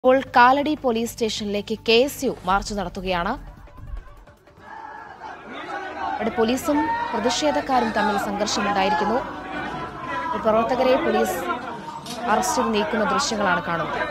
ഇപ്പോൾ കാലടി പോലീസ് സ്റ്റേഷനിലേക്ക് K S U march നടത്തുകയാണ് അവിടെ പോലീസും പ്രതിഷേധക്കാരും തമ്മിൽ സംഘർഷമുണ്ടായിരിക്കുന്നു ഇപ്പോൾ പ്രവർത്തകരെ പോലീസ് അറസ്റ്റിൽ നീക്കുന്ന ദൃശ്യങ്ങളാണ് കാണുന്നത്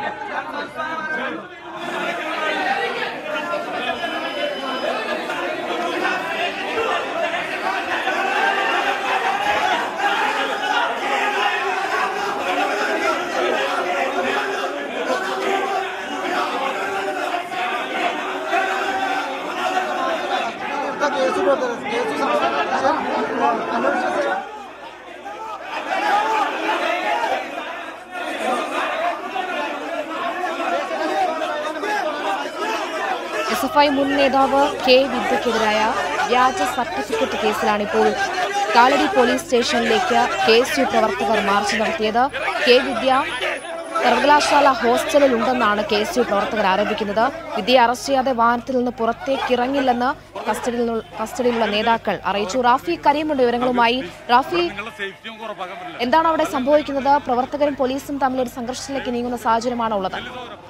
എസ് എഫ് ഐ മുൻ നേതാവ് കെ വിദ്യക്കെതിരായ വ്യാജ സർട്ടിഫിക്കറ്റ് കേസിലാണ് ഇപ്പോൾ കാലടി പോലീസ് സ്റ്റേഷനിലേക്ക് കെ എസ് യു പ്രവർത്തകർ മാർച്ച് നടത്തിയത് കെ വിദ്യ സർവകലാശാല ഹോസ്റ്റലിൽ ഉണ്ടെന്നാണ് കെ എസ് യു പ്രവർത്തകർ ആരോപിക്കുന്നത് വിദ്യയെ അറസ്റ്റ് ചെയ്യാതെ വാഹനത്തിൽ നിന്ന് പുറത്തേക്കിറങ്ങില്ലെന്ന് കസ്റ്റഡിയിൽ നിന്നു- കസ്റ്റഡിയിലുള്ള നേതാക്കൾ അറിയിച്ചു റാഫി കരീമുണ്ട് വിവരങ്ങളുമായി റാഫി എന്താണ് അവിടെ സംഭവിക്കുന്നത് പ്രവർത്തകരും പോലീസും തമ്മിൽ ഒരു സംഘർഷത്തിലേക്ക് നീങ്ങുന്ന സാഹചര്യമാണ് ഉള്ളത്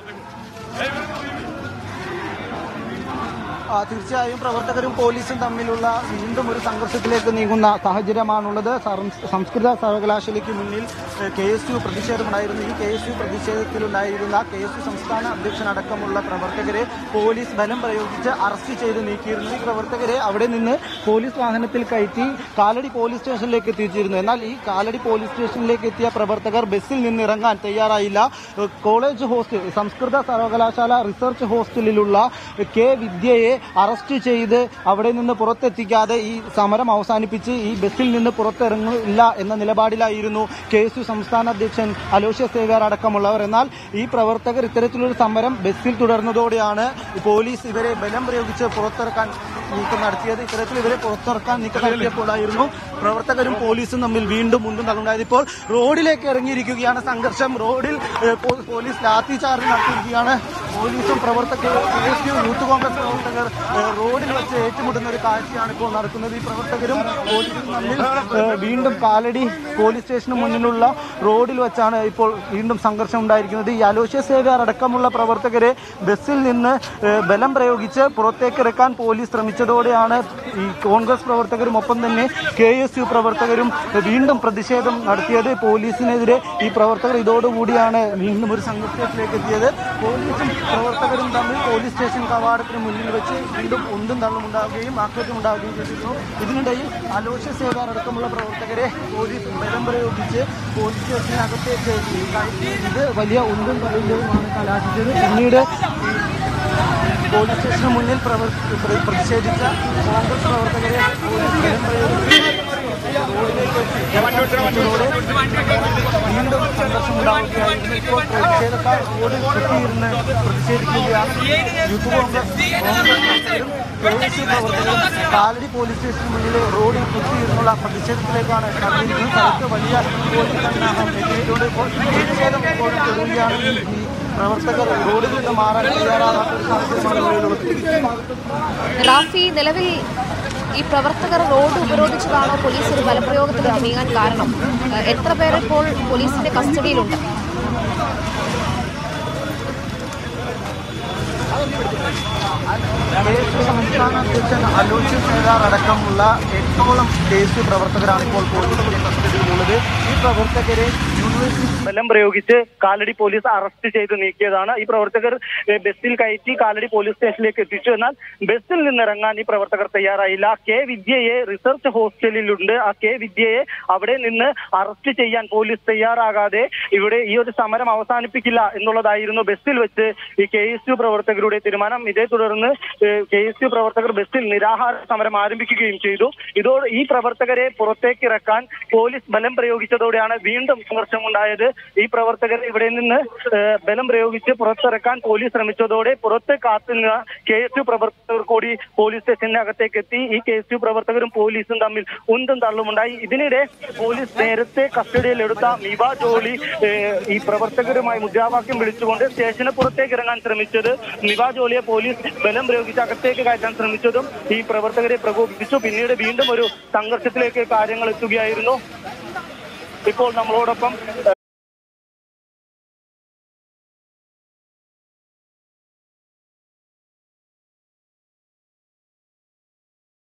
ആ, തീർച്ചയായും പ്രവർത്തകരും പോലീസും തമ്മിലുള്ള വീണ്ടും ഒരു സംഘർഷത്തിലേക്ക് നീങ്ങുന്ന സാഹചര്യമാണുള്ളത് സർ- സംസ്കൃത സർവകലാശാലയ്ക്ക് മുന്നിൽ കെ എസ് യു പ്രതിഷേധമുണ്ടായിരുന്നു ഈ കെ എസ് യു പ്രതിഷേധത്തിലുണ്ടായിരുന്ന കെ എസ് യു സംസ്ഥാന അധ്യക്ഷനടക്കമുള്ള പ്രവർത്തകരെ പോലീസ് ബലം പ്രയോഗിച്ച് അറസ്റ്റ് ചെയ്ത് നീക്കിയിരുന്നു ഈ പ്രവർത്തകരെ അവിടെ നിന്ന് പോലീസ് വാഹനത്തിൽ കയറ്റി കാലടി പോലീസ് സ്റ്റേഷനിലേക്ക് എത്തിച്ചിരുന്നു എന്നാൽ ഈ കാലടി പോലീസ് സ്റ്റേഷനിലേക്ക് എത്തിയ പ്രവർത്തകർ ബസ്സിൽ നിന്ന് ഇറങ്ങാൻ തയ്യാറായില്ല ഏഹ് കോളേജ് ഹോസ്റ്റൽ സംസ്കൃത സർവകലാശാല റിസർച്ച് ഹോസ്റ്റലിലുള്ള കെ വിദ്യയെ അറസ്റ്റ് ചെയ്ത് അവിടെ നിന്ന് പുറത്തെത്തിക്കാതെ ഈ സമരം അവസാനിപ്പിച്ച് ഈ ബസ്സിൽ നിന്ന് പുറത്തിറങ്ങില്ല എന്ന നിലപാടിലായിരുന്നു കെ എസ് യു സംസ്ഥാന അധ്യക്ഷൻ അലോഷ്യസ് സേവ്യർ അടക്കമുള്ളവർ എന്നാൽ ഈ പ്രവർത്തകർ ഇത്തരത്തിലൊരു സമരം ബസ്സിൽ തുടർന്നതോടെയാണ് പോലീസ് ഇവരെ ബലം പ്രയോഗിച്ച് പുറത്തിറക്കാൻ നീക്കം നടത്തിയത് ഇത്തരത്തിൽ ഇവരെ പുറത്തിറക്കാൻ നീക്കം നടത്തിയപ്പോഴായിരുന്നു പ്രവർത്തകരും പോലീസും തമ്മിൽ വീണ്ടും മുണ്ടും തള്ളുണ്ടായത് ഇപ്പോൾ റോഡിലേക്ക് ഇറങ്ങിയിരിക്കുകയാണ് സംഘർഷം റോഡിൽ ഏഹ്, പോ- പോലീസ് ലാത്തി ചാർജ് നടത്തിയിരിക്കുകയാണ് പോലീസും പ്രവർത്തകർ K S U youth Congress പ്രവർത്തകർ ഏഹ്, റോഡിൽ വെച്ച് ഏറ്റുമുട്ടുന്ന ഒരു കാഴ്ചയാണ് ഇപ്പോൾ നടക്കുന്നത് ഈ പ്രവർത്തകരും പോലീസും തമ്മിൽ ഏഹ്, വീണ്ടും കാലടി പോലീസ് സ്റ്റേഷന് മുന്നിലുള്ള റോഡിൽ വെച്ചാണ് ഇപ്പോൾ വീണ്ടും സംഘർഷം ഉണ്ടായിരിക്കുന്നത് ഈ അലോഷ്യ സേവ്യർ അടക്കമുള്ള പ്രവർത്തകരെ ബസ്സിൽ നിന്ന് ഏഹ്, ബലം പ്രയോഗിച്ച് പുറത്തേക്ക് ഇറക്കാൻ പോലീസ് ശ്രമിച്ചതോടെയാണ് ഈ കോൺഗ്രസ് പ്രവർത്തകരും ഒപ്പം തന്നെ കെ എസ് യു പ്രവർത്തകരും വീണ്ടും പ്രതിഷേധം നടത്തിയത് പോലീസിനെതിരെ ഈ പ്രവർത്തകർ ഇതോടുകൂടിയാണ് വീണ്ടും ഒരു സംഘർഷത്തിലേക്ക് എത്തിയത് പോലീസും പ്രവർത്തകരും തമ്മിൽ പോലീസ് സ്റ്റേഷൻ കവാടത്തിന് മുന്നിൽ വെച്ച് വീണ്ടും ഒന്നും തള്ളും ഉണ്ടാവുകയും ആക്രമണം ഉണ്ടാവുകയും ചെയ്തിരുന്നു ഇതിനിടയിൽ അലോഷ്യ സേവാർ അടക്കമുള്ള പ്രവർത്തകരെ പോലീസ് ബലം പ്രയോഗിച്ച് പോലീസ് സ്റ്റേഷനകത്തേക്ക് കയറ്റി ഇത് വലിയ ഒന്നും തള്ളുകയുമാണ് കലാശിച്ചത് പിന്നീട് പോലീസ് സ്റ്റേഷന് മുന്നിൽ പ്രവർ- പ്ര- പ്രതിഷേധിച്ച കോൺഗ്രസ് പ്രവർത്തകരെ പോലീസ് ബലം പ്രയോഗിച്ച് റോഡിലേക്ക് എത്തിച്ചതോടെ വീണ്ടും സംഘർഷം ഉണ്ടാവുകയായിരുന്നു ഇപ്പോൾ പ്രതിഷേധക്കാർ റോഡിൽ കുത്തിയിരുന്ന് പ്രതിഷേധിക്കുകയാണ് യൂത്ത് കോൺഗ്രസ് കോൺഗ്രസ് പ്രവർത്തകരും കെ.എസ്.യു പ്രവർത്തകരും കാലടി പോലീസ് സ്റ്റേഷന് മുന്നിൽ റോഡിൽ കുത്തിയിരുന്നുള്ള പ്രതിഷേധത്തിലേക്കാണ് കടന്നിരിക്കുന്നത് സ്ഥലത്ത് വലിയ പോലീസ് സന്നാഹം എത്തിയിട്ടുണ്ട് ഇപ്പോൾ പ്രതിഷേധം ഇപ്പോൾ തുടരുകയാണ് ഈ പ്രവർത്തകർ റോഡിൽ നിന്ന് മാറാൻ തയ്യാറാകാത്ത ഒരു സാഹചര്യമാണ് നിലവിലുള്ളത് റാഫി നിലവിൽ ഈ പ്രവർത്തകർ റോഡ് ഉപരോധിച്ചതാണോ പോലീസ് ഒരു ബലപ്രയോഗത്തിലേക്ക് നീങ്ങാൻ കാരണം ഏഹ് എത്ര പേർ ഇപ്പോൾ പോലീസിന്റെ കസ്റ്റഡിയിലുണ്ട് ദേശീയ സംസ്ഥാന അധ്യക്ഷൻ അലോച്യ സേതാർ അടക്കമുള്ള എട്ടോളം ദേശീയ പ്രവർത്തകരാണ് ഇപ്പോൾ പോലീസിന്റെ കസ്റ്റഡിയിലുള്ളത് ഈ പ്രവർത്തകരെ യൂണിവേഴ്സിറ്റി ബലം പ്രയോഗിച്ച് കാലടി പോലീസ് അറസ്റ്റ് ചെയ്ത് നീക്കിയതാണ് ഈ പ്രവർത്തകർ ഏഹ്, ബസ്സിൽ കയറ്റി കാലടി പോലീസ് സ്റ്റേഷനിലേക്ക് എത്തിച്ചു എന്നാൽ ബസ്സിൽ നിന്നിറങ്ങാൻ ഈ പ്രവർത്തകർ തയ്യാറായില്ല കെ വിദ്യയെ റിസർച്ച് ഹോസ്റ്റലിലുണ്ട് ആ കെ വിദ്യയെ അവിടെ നിന്ന് അറസ്റ്റ് ചെയ്യാൻ പോലീസ് തയ്യാറാകാതെ ഇവിടെ ഈ ഒരു സമരം അവസാനിപ്പിക്കില്ല എന്നുള്ളതായിരുന്നു ബസ്സിൽ വെച്ച് ഈ കെ എസ് യു പ്രവർത്തകരുടെ തീരുമാനം ഇതേ തുടർന്ന് കെ എസ് യു പ്രവർത്തകർ ബസ്സിൽ നിരാഹാര സമരം ആരംഭിക്കുകയും ചെയ്തു ഇതോടെ ഈ പ്രവർത്തകരെ പുറത്തേക്ക് ഇറക്കാൻ പോലീസ് ബലം പ്രയോഗിച്ചതോടെയാണ് വീണ്ടും സംഘർഷമുണ്ടായത് ഈ പ്രവർത്തകരെ ഇവിടെ നിന്ന് ഏഹ്, ബലം പ്രയോഗിച്ച് പുറത്തിറക്കാൻ പോലീസ് ശ്രമിച്ചതോടെ പുറത്ത് കാത്തുനിന്ന കെ എസ് യു പ്രവർത്തകർ കൂടി പോലീസ് സ്റ്റേഷന്റെ അകത്തേക്ക് എത്തി ഈ കെ എസ് യു പ്രവർത്തകരും പോലീസും തമ്മിൽ ഉന്തും തള്ളുമുണ്ടായി ഇതിനിടെ പോലീസ് നേരത്തെ കസ്റ്റഡിയിലെടുത്ത മിവ ജോളി ഏഹ്, ഈ പ്രവർത്തകരുമായി മുദ്രാവാക്യം വിളിച്ചുകൊണ്ട് സ്റ്റേഷന് പുറത്തേക്ക് ഇറങ്ങാൻ ശ്രമിച്ചത് മിവ ജോളിയെ പോലീസ് ബലം പ്രയോഗിച്ച് അകത്തേക്ക് കയറ്റാൻ ശ്രമിച്ചതും ഈ പ്രവർത്തകരെ പ്രകോപിപ്പിച്ചു പിന്നീട് വീണ്ടും ഒരു സംഘർഷത്തിലേക്ക് കാര്യങ്ങൾ എത്തുകയായിരുന്നു ഇപ്പോൾ നമ്മളോടൊപ്പം